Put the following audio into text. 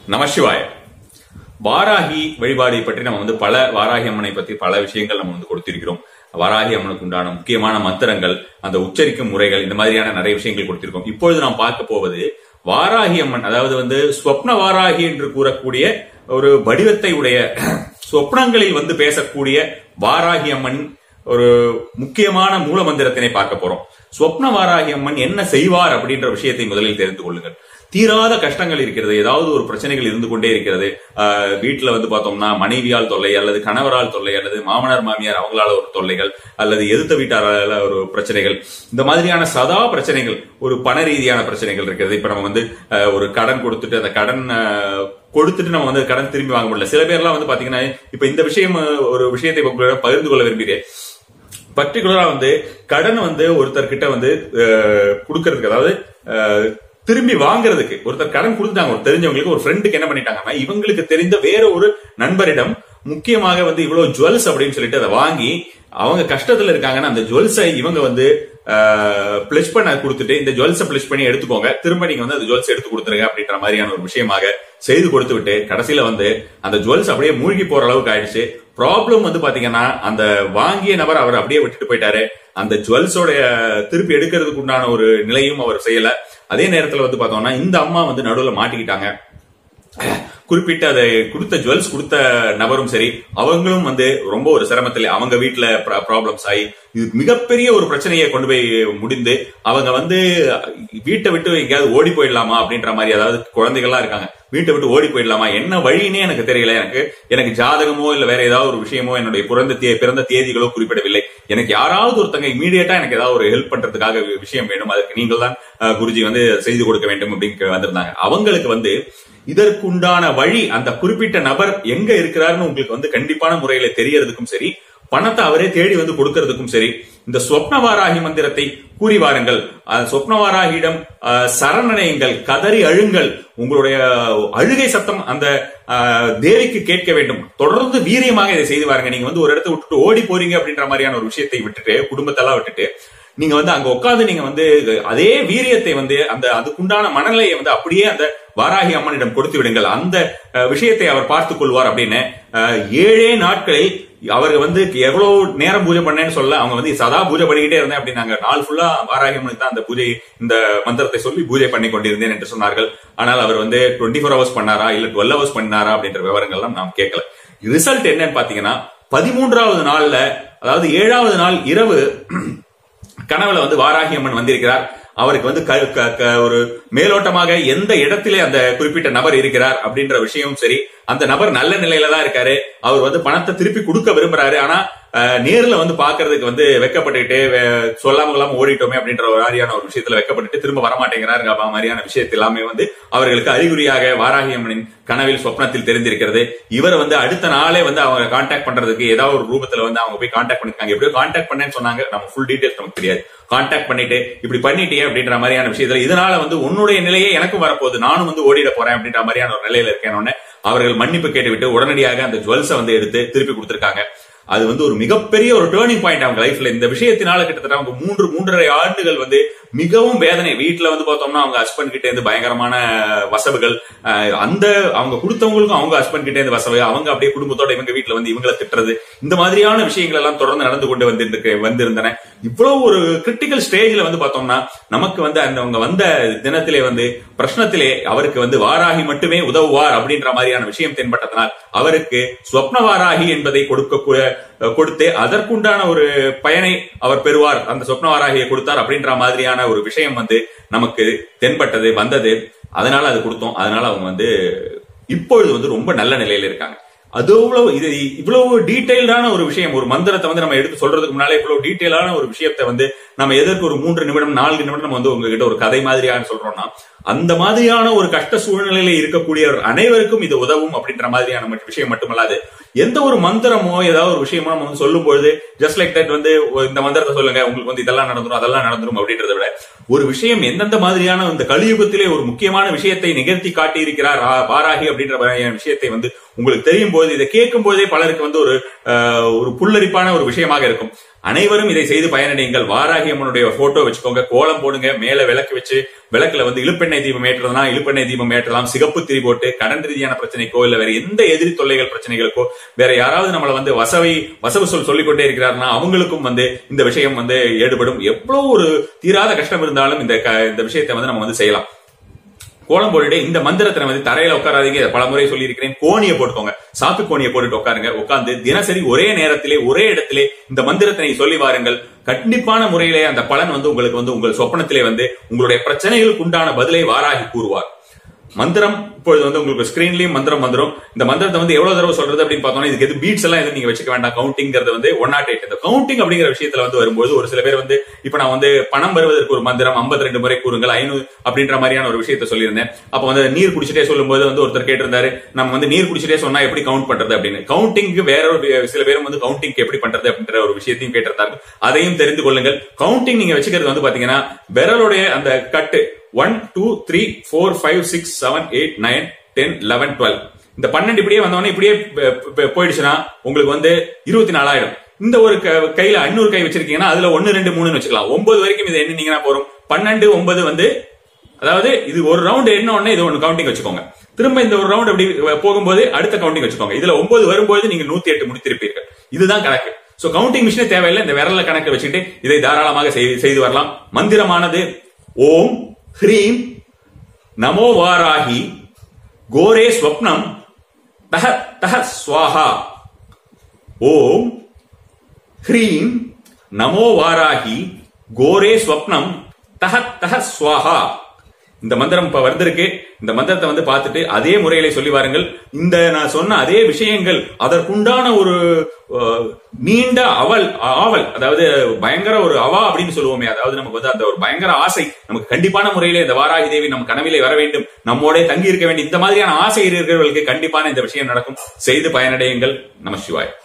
நமசிவாய வாராகி வழிபாடு பற்றி நம்ம வந்து பல வாராகி அம்மனை பத்தி பல விஷயங்கள் நம்ம வந்து கொடுத்திருக்கிறோம் வாராகி அம்மனுக்கு உண்டான முக்கியமான மந்திரங்கள் அந்த உச்சரிக்கும் முறைகள் இந்த மாதிரியான நிறைய விஷயங்கள் கொடுத்திருக்கோம் இப்பொழுது நாம் பார்க்க போவது வாராகி அம்மன் அதாவது வந்து ஸ்வப்ன வாராகி என்று கூறக்கூடிய ஒரு வடிவத்தை உடைய சொப்னங்களில் வந்து பேசக்கூடிய வாராகி அம்மன் ஒரு முக்கியமான மூல மந்திரத்தினை பார்க்க போறோம் ஸ்வப்ன வாராகி அம்மன் என்ன செய்வார் அப்படின்ற விஷயத்தை முதலில் தெரிந்து கொள்ளுங்கள் தீராத கஷ்டங்கள் இருக்கிறது ஏதாவது ஒரு பிரச்சனைகள் இருந்து கொண்டே இருக்கிறது ஆஹ் வீட்டுல வந்து பார்த்தோம்னா மனைவியால் தொல்லை அல்லது கணவரால் தொல்லை அல்லது மாமனார் மாமியார் அவங்களால ஒரு தொல்லைகள் அல்லது எதிர்த்த வீட்டாரால ஒரு பிரச்சனைகள் இந்த மாதிரியான சதா பிரச்சனைகள் ஒரு பண ரீதியான பிரச்சனைகள் இருக்கிறது இப்ப நம்ம வந்து ஆஹ் ஒரு கடன் கொடுத்துட்டு அந்த கடன் ஆஹ் கொடுத்துட்டு நம்ம வந்து கடன் திரும்பி வாங்க முடியல சில பேர்லாம் வந்து பாத்தீங்கன்னா இப்ப இந்த விஷயம் ஒரு விஷயத்தை உங்களிடம் பகிர்ந்து கொள்ள விரும்புகிறேன் பர்டிகுலரா வந்து கடன் வந்து ஒருத்தர் கிட்ட வந்து அஹ், கொடுக்கறதுக்கு அதாவது அஹ், திரும்பி வாங்குறதுக்கு ஒருத்தர் கடன் கொடுத்தாங்க ஒரு தெரிஞ்சவங்களுக்கு ஒரு ஃப்ரெண்டுக்கு என்ன பண்ணிட்டாங்கன்னா இவங்களுக்கு தெரிந்த வேற ஒரு நண்பரிடம் முக்கியமாக வந்து இவ்வளவு ஜுவல்ஸ் அப்படின்னு சொல்லிட்டு அதை வாங்கி அவங்க கஷ்டத்துல இருக்காங்கன்னா அந்த ஜுவல்ஸை இவங்க வந்து பிளஸ் பண்ண கொடுத்துட்டு இந்த ஜுவல்ஸை பிளஸ் பண்ணி எடுத்துக்கோங்க திரும்ப நீங்க வந்து அந்த ஜுவல்ஸ் எடுத்து கொடுத்துருங்க அப்படின்ற மாதிரியான ஒரு விஷயமாக செய்து கொடுத்து விட்டு கடைசியில வந்து அந்த ஜுவல்ஸ் அப்படியே மூழ்கி போற அளவுக்கு ஆயிடுச்சு ப்ராப்ளம் வந்து பாத்தீங்கன்னா அந்த வாங்கிய நபர் அவர் அப்படியே விட்டுட்டு போயிட்டாரு அந்த ஜுவல்ஸோட திருப்பி எடுக்கிறதுக்கு உண்டான ஒரு நிலையும் அவர் செய்யல அதே நேரத்துல வந்து பார்த்தோம்னா இந்த அம்மா வந்து நடுவுல மாட்டிக்கிட்டாங்க குறிப்பிட்ட அதை கொடுத்த ஜுவல்ஸ் கொடுத்த நபரும் சரி அவங்களும் வந்து ரொம்ப ஒரு சிரமத்தில் அவங்க வீட்டுல ப்ராப்ளம்ஸ் ஆகி இது மிகப்பெரிய ஒரு பிரச்சனையை கொண்டு போய் முடிந்து அவங்க வந்து வீட்டை விட்டு எங்கேயாவது ஓடி போயிடலாமா அப்படின்ற மாதிரி அதாவது குழந்தைகள்லாம் இருக்காங்க வீட்டை விட்டு ஓடி போயிடலாமா என்ன வழின்னே எனக்கு தெரியல எனக்கு எனக்கு ஜாதகமோ இல்ல வேற ஏதாவது ஒரு விஷயமோ என்னுடைய பிறந்த தே பிறந்த தேதிகளோ குறிப்பிடவில்லை எனக்கு யாராவது ஒருத்தங்க இமீடியட்டா எனக்கு ஏதாவது ஒரு ஹெல்ப் பண்றதுக்காக விஷயம் வேணும் அதுக்கு நீங்கள் தான் அஹ், குருஜி வந்து செய்து கொடுக்க வேண்டும் அப்படின்னு வந்திருந்தாங்க அவங்களுக்கு வந்து இதற்குண்டான வழி அந்த குறிப்பிட்ட நபர் எங்க இருக்கிறாருன்னு உங்களுக்கு வந்து கண்டிப்பான முறையில தெரியறதுக்கும் சரி பணத்தை அவரே தேடி வந்து கொடுக்கறதுக்கும் சரி இந்த சொப்னவாராகி மந்திரத்தை கூறி வாருங்கள் அஹ், சொப்னவாராகியிடம் அஹ், சரணடையுங்கள் கதறி அழுங்கள் உங்களுடைய அழுகை சத்தம் அந்த அஹ், தேவிக்கு கேட்க வேண்டும் தொடர்ந்து வீரியமாக இதை செய்து வாருங்க நீங்க வந்து ஒரு இடத்த விட்டுட்டு ஓடி போறீங்க அப்படின்ற மாதிரியான ஒரு விஷயத்தை விட்டுட்டு குடும்பத்தெல்லாம் விட்டுட்டு நீங்க வந்து அங்க உட்கார்ந்து நீங்க வந்து அதே வீரியத்தை வந்து அந்த அதுக்குண்டான மனநிலையை வந்து அப்படியே அந்த வாராகி அம்மனிடம் கொடுத்து விடுங்கள் அந்த அஹ், விஷயத்தை அவர் பார்த்துக் கொள்வார் அப்படின்னு அஹ், ஏழே நாட்களில் அவர் வந்து எவ்வளவு நேரம் பூஜை பண்ணேன்னு சொல்ல அவங்க வந்து சதா பூஜை பண்ணிக்கிட்டே இருந்தேன் அப்படின்னாங்க நாள் ஃபுல்லா வாராகி அம்மனுக்கு தான் அந்த பூஜை இந்த மந்திரத்தை சொல்லி பூஜை பண்ணி கொண்டிருந்தேன் என்று சொன்னார்கள் ஆனால் அவர் வந்து டுவெண்ட்டி ஃபோர் ஹவர்ஸ் பண்ணாரா இல்ல டுவெல் ஹவர்ஸ் பண்ணாரா அப்படின்ற விவரங்கள்லாம் நாம் கேட்கல ரிசல்ட் என்னன்னு பாத்தீங்கன்னா பதிமூன்றாவது நாள்ல அதாவது ஏழாவது நாள் இரவு கனவுல வந்து வாராகி அம்மன் வந்திருக்கிறார் அவருக்கு வந்து க- க- க- ஒரு மேலோட்டமாக எந்த இடத்திலே அந்த குறிப்பிட்ட நபர் இருக்கிறார் அப்படின்ற விஷயமும் சரி அந்த நபர் நல்ல நிலையில தான் இருக்காரு அவர் வந்து பணத்தை திருப்பி கொடுக்க விரும்புறாரு ஆனா அஹ், நேர்ல வந்து பாக்குறதுக்கு வந்து வெக்கப்பட்டுட்டு வே- சொல்லாம கொள்ளாம ஓடிட்டோமே அப்படின்ற ஒரு மாதிரியான ஒரு விஷயத்துல வெக்கப்பட்டுட்டு திரும்ப வரமாட்டேங்கிறாரு அப்ப மாதிரியான விஷயத்தை எல்லாமே வந்து அவர்களுக்கு அறிகுறியாக வாராகி அம்மனின் கனவில் சொப்னத்தில் தெரிந்திருக்கிறது இவர் வந்து அடுத்த நாளே வந்து அவங்க கான்டாக்ட் பண்றதுக்கு ஏதாவது ஒரு ரூபத்துல வந்து அவங்க போய் கான்டாக்ட் பண்ணிருக்காங்க எப்படியோ கான்டாக்ட் பண்ணேன்னு சொன்னாங்க நம்ம ஃபுல் டீடைல்ஸ் நமக்கு தெரியாது கான்டாக்ட் பண்ணிட்டு இப்படி பண்ணிட்டியே அப்படின்ற மாதிரியான விஷயத்துல இதனால வந்து உன்னுடைய நிலையே எனக்கும் வரப்போகுது நானும் வந்து ஓடிட போறேன் அப்படின்ற மாதிரியான ஒரு நிலையில இருக்கேன் உடனே அவர்கள் மன்னிப்பு கேட்டுவிட்டு உடனடியாக அந்த ஜுவல்ஸை வந்து எடுத்து திருப்பி கொடுத்திருக்காங்க அது வந்து ஒரு மிகப்பெரிய ஒரு டேர்னிங் பாயிண்ட் அவங்க லைஃப்ல இந்த விஷயத்தினால கிட்டத்தட்ட அவங்க மூன்று மூன்றரை ஆண்டுகள் வந்து மிகவும் வேதனை வீட்டுல வந்து பார்த்தோம்னா அவங்க ஹஸ்பண்ட் கிட்ட இருந்து பயங்கரமான வசவுகள் அஹ், அந்த அவங்க கொடுத்தவங்களுக்கும் அவங்க ஹஸ்பண்ட் கிட்ட இருந்து வசவு அவங்க அப்படியே குடும்பத்தோட இவங்க வீட்டுல வந்து இவங்களை திட்டுறது இந்த மாதிரியான விஷயங்கள் எல்லாம் தொடர்ந்து நடந்து கொண்டு வந்திருக்கு வந்திருந்தன இவ்வளவு ஒரு கிரிட்டிக்கல் ஸ்டேஜ்ல வந்து பார்த்தோம்னா நமக்கு வந்து அந்த அவங்க வந்த தினத்திலே வந்து பிரശ്നத்திலே அவருக்கு வந்து வாராகி மட்டுமே உதவுவார் அப்படின்ற மாதிரியான விஷயம் தென்பட்டதனால் அவருக்கு ஸ்வப்ன வாராகி என்பதை கொடுக்க கொடுத்து அதற்குண்டான ஒரு பயனை அவர் பெறுவார் அந்த சொப்ன வாராகியை கொடுத்தார் அப்படின்ற மாதிரியான ஒரு விஷயம் வந்து நமக்கு தென்பட்டது வந்தது அதனால அது கொடுத்தோம் அதனால அவங்க வந்து இப்பொழுது வந்து ரொம்ப நல்ல நிலையில இருக்காங்க அது இவ்வளவு இது இவ்வளவு டீடைல்டான ஒரு விஷயம் ஒரு மந்திரத்தை வந்து நம்ம எடுத்து சொல்றதுக்கு முன்னாலே இவ்வளவு டீடைலான ஒரு விஷயத்தை வந்து நம்ம எதற்கு ஒரு மூன்று நிமிடம் நான்கு நிமிடம் நம்ம வந்து உங்ககிட்ட ஒரு கதை மாதிரியான சொல்றோம்னா அந்த மாதிரியான ஒரு கஷ்ட சூழ்நிலையில இருக்கக்கூடிய அனைவருக்கும் இது உதவும் அப்படின்ற மாதிரியான மற்ற விஷயம் மட்டுமல்லாது எந்த ஒரு மந்திரமோ ஏதாவது ஒரு விஷயமோ நம்ம வந்து சொல்லும் பொழுது ஜஸ்ட் லைக் தட் வந்து ஒ- இந்த மந்திரத்தை சொல்லுங்க உங்களுக்கு வந்து இதெல்லாம் நடந்துரும் அதெல்லாம் நடந்துரும் அப்படின்றத விட ஒரு விஷயம் எந்தெந்த மாதிரியான இந்த கலியுகத்திலே ஒரு முக்கியமான விஷயத்தை நிகழ்த்தி காட்டி இருக்கிறார் ஆ- வாராகி அப்படின்ற மாதிரியான விஷயத்தை வந்து உங்களுக்கு தெரியும் போது இதை கேட்கும் போதே பலருக்கு வந்து ஒரு ஆஹ், ஒரு புல்லரிப்பான ஒரு விஷயமாக இருக்கும் அனைவரும் இதை செய்து பயனடையுங்கள் வாராகி அம்மனுடைய போட்டோ வச்சுக்கோங்க கோலம் போடுங்க மேல விளக்கு வச்சு விளக்குல வந்து இழுப்பெண்ணெய் தீபம் ஏற்றுறதுனா இழுப்பெண்ணெய் தீபம் ஏற்றலாம் சிகப்பு திரி போட்டு கடன் ரீதியான பிரச்சனைக்கோ இல்ல வேற எந்த எதிரி தொல்லைகள் பிரச்சனைகளுக்கோ வேற யாராவது நம்மள வந்து வசவை வசவு சொல் சொல்லிக்கொண்டே இருக்கிறாருன்னா அவங்களுக்கும் வந்து இந்த விஷயம் வந்து ஈடுபடும் எவ்வளவு ஒரு தீராத கஷ்டம் இருந்தாலும் இந்த க- இந்த விஷயத்தை வந்து நம்ம வந்து செய்யலாம் கோலம் போட்டுட்டு இந்த மந்திரத்தை வந்து தரையில உட்காராதீங்க இதை பல முறை சொல்லி இருக்கிறேன் கோணியை போட்டுக்கோங்க சாக்கு கோணியை போட்டுட்டு உட்காருங்க உட்கார்ந்து தினசரி ஒரே நேரத்திலே ஒரே இடத்திலே இந்த மந்திரத்தினை சொல்லி வாருங்கள் கண்டிப்பான முறையிலே அந்த பலன் வந்து உங்களுக்கு வந்து உங்கள் சொப்பனத்திலே வந்து உங்களுடைய பிரச்சனைகளுக்கு உண்டான பதிலை வாராகி கூறுவார் மந்திரம் இப்பொழுது வந்து உங்களுக்கு ஸ்கிரீன்லயும் மந்திரம் வந்துரும் இந்த மந்திரத்தை வந்து எவ்வளவு தடவை சொல்றது அப்படின்னு பார்த்தோம்னா இதுக்கு எது பீட்ஸ் எல்லாம் எதுவும் நீங்க வச்சுக்க வேண்டாம் கவுண்டிங்கிறது வந்து ஒன் நாட் எயிட் இந்த கவுண்டிங் அப்படிங்கிற விஷயத்துல வந்து வரும்போது ஒரு சில பேர் வந்து இப்ப நான் வந்து பணம் வருவதற்கு ஒரு மந்திரம் 52 ரெண்டு முறை கூறுங்கள் ஐநூறு அப்படின்ற மாதிரியான ஒரு விஷயத்த சொல்லியிருந்தேன் அப்ப வந்து நீர் குடிச்சிட்டே சொல்லும்போது வந்து ஒருத்தர் கேட்டிருந்தாரு நம்ம வந்து நீர் குடிச்சிட்டே சொன்னா எப்படி கவுண்ட் பண்றது அப்படின்னு கவுண்டிங்க்கு வேற ஒரு சில பேரும் வந்து கவுண்டிங் எப்படி பண்றது அப்படின்ற ஒரு விஷயத்தையும் கேட்டிருந்தாங்க அதையும் தெரிந்து கொள்ளுங்கள் கவுண்டிங் நீங்க வச்சுக்கிறது வந்து பாத்தீங்கன்னா விரலுடைய அந்த கட்டு one two three four five six seven eight nine ten eleven twelve இந்த பன்னெண்டு இப்படியே வந்தவொடனே இப்படியே ப- ப- போயிடுச்சுன்னா உங்களுக்கு வந்து இருபத்தி நாலாயிரம் இந்த ஒரு க- கையில ஐநூறு கை வச்சிருக்கீங்கன்னா அதுல ஒன்னு ரெண்டு மூணுன்னு வச்சுக்கலாம் ஒன்பது வரைக்கும் இதை எண்ணினீங்கன்னா போறோம் பன்னெண்டு ஒன்பது வந்து அதாவது இது ஒரு ரவுண்ட் என்ன உடனே இது ஒன்னு கவுண்டிங் வச்சுக்கோங்க திரும்ப இந்த ஒரு ரவுண்ட் அப்படி போகும்போது அடுத்த கவுண்டிங் வச்சுக்கோங்க இதுல ஒன்பது வரும்போது நீங்க நூத்தி எட்டு முடித்திருப்பீர்கள் இதுதான் கணக்கு சோ கவுண்டிங் மிஷினே தேவையில்லை இந்த விரல கணக்கு வச்சுக்கிட்டு இதை தாராளமாக செய்- செய்து வரலாம் மந்திரமானது ஓம் ஹ்ரீம் நமோ வாராகி கோரே ஸ்வப்னம் தஹ தஹ ஸ்வாஹா ஓம் ஹ்ரீம் நமோ வாராகி கோரே ஸ்வப்னம் தஹ தஹ ஸ்வாஹா இந்த மந்திரம் இப்ப வந்திருக்கு இந்த மந்திரத்தை வந்து பார்த்துட்டு அதே முறையில சொல்லி வாருங்கள் இந்த நான் சொன்ன அதே விஷயங்கள் அதற்குண்டான ஒரு அஹ், நீண்ட அவல் ஆவல் அதாவது பயங்கர ஒரு அவா அப்படின்னு சொல்லுவோமே அதாவது நமக்கு வந்து அந்த ஒரு பயங்கர ஆசை நமக்கு கண்டிப்பான முறையிலே இந்த வாராகி தேவி நம்ம கனவிலே வர வேண்டும் நம்மோட தங்கி இருக்க வேண்டும் இந்த மாதிரியான ஆசை இருக்கிறவர்களுக்கு கண்டிப்பான இந்த விஷயம் நடக்கும் செய்து பயனடையுங்கள் நம சிவாய்